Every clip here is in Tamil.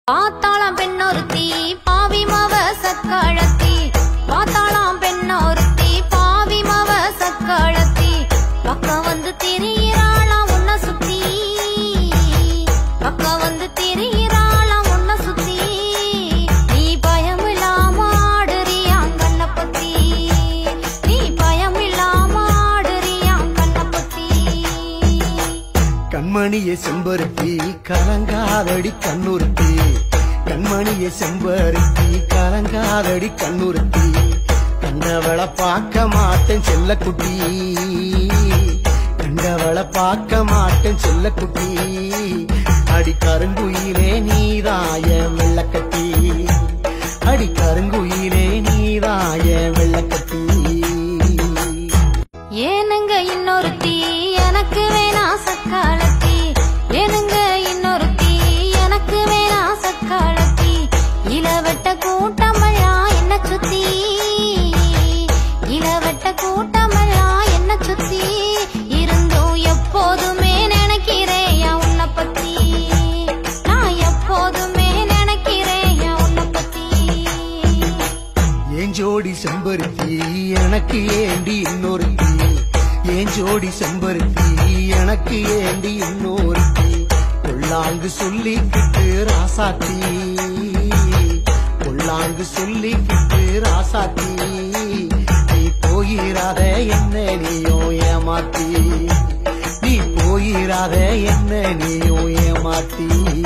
பார்த்தாளாம் பெண்ணொருத்தி பாவி மவ சக்காளத்தி பார்த்தாளாம் பெண்ணொருத்தி பாவி மவ சக்காளத்தி பக்கம் வந்து திரியிறாளாம் உன்ன சுத்தி பக்கம் வந்து திரியிறாளாம் உன்ன சுத்தி நீ பயம் இல்லாம ஆடுறியாம் கண்ண பத்தி நீ பயம் இல்லாம ஆடுறியாம் கண்ண பத்தி கண்மணிய செம்பருத்தி கலங்காதடி கண்ணுறுத்தி கண்மணிய செம்பருத்தி கலங்காதடி கண்ணுறுத்தி கண்டவள பார்க்க மாட்டேன் செல்லக்குட்டி கண்டவள பார்க்க மாட்டேன் செல்லக்குட்டி அடி கருங்குயிலே நீதாய வெள்ளக்கட்டி அடி கருங்குயிலே நீதாய வெள்ளக்கட்டி ஏனுங்க இன்னொருத்தி எனக்கு வேணா சக்காலத்தி ஏனுங்க இன்னொருத்தி எனக்கு வேணா சக்காலத்தி இளவட்ட கூட்டமெல்லாம் என்ன சுத்தி இளவட்ட கூட்டமெல்லாம் என்ன சுத்தி இருந்தும் எப்போதுமே நினைக்கிறேன் என் உன்னை பத்தி நான் எப்போதுமே நினைக்கிறேன் என் உன்னை பத்தி ஏன் ஜோடி செம்பருத்தி எனக்கு ஏண்டி இன்னொருத்தி ஏன் ஜோடி செம்பருத்தி எனக்கு ஏண்டி இன்னொருத்தி கொள்ளாங்கு சொல்லிக்கிட்டு ராசாத்தி கொள்ளாங்கு சொல்லிக்கிட்டு ராசாத்தி நீ போயிராத என்ன நீயும் ஏமாத்தி நீ போயிராத என்ன நீயும் ஏமாத்தி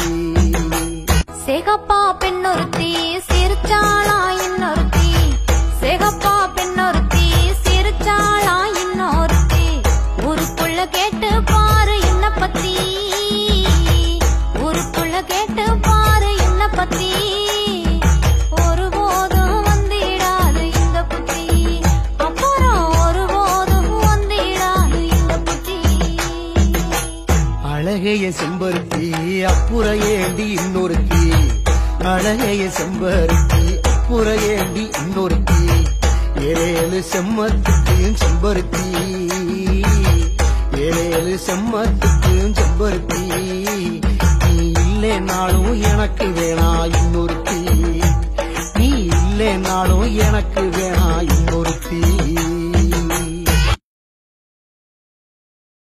சேகப்பா பெண்ணொருத்தி சிரிச்சாளா இன்னொருத்தி சேகப்பா பெண்ணொருத்தி சிரிச்சாளா இன்னொருத்தி ஊருக்குள்ள கேட்டு பாரு என்ன பத்தி ஊருக்குள்ள கேட்டு பாரு என்ன பத்தி ஒருபோதும் வந்திடாது இந்த புத்தி அப்புறம் ஒருபோதும் வந்திடாது இந்த புத்தி அழகைய செம்பருத்தி அப்புற ஏண்டி இன்னொருத்தி அழகைய செம்பருத்தி அப்புற ஏண்டி இன்னொருத்தி ஏழேழு செம்மத்துக்கும் செம்பருத்தி ஏழேழு செம்மத்துக்கும் செம்பருத்தி நீ இல்லைனாலும் எனக்கு வேணா இன்னொருத்தி நீ இல்லைனாலும் எனக்கு வேணா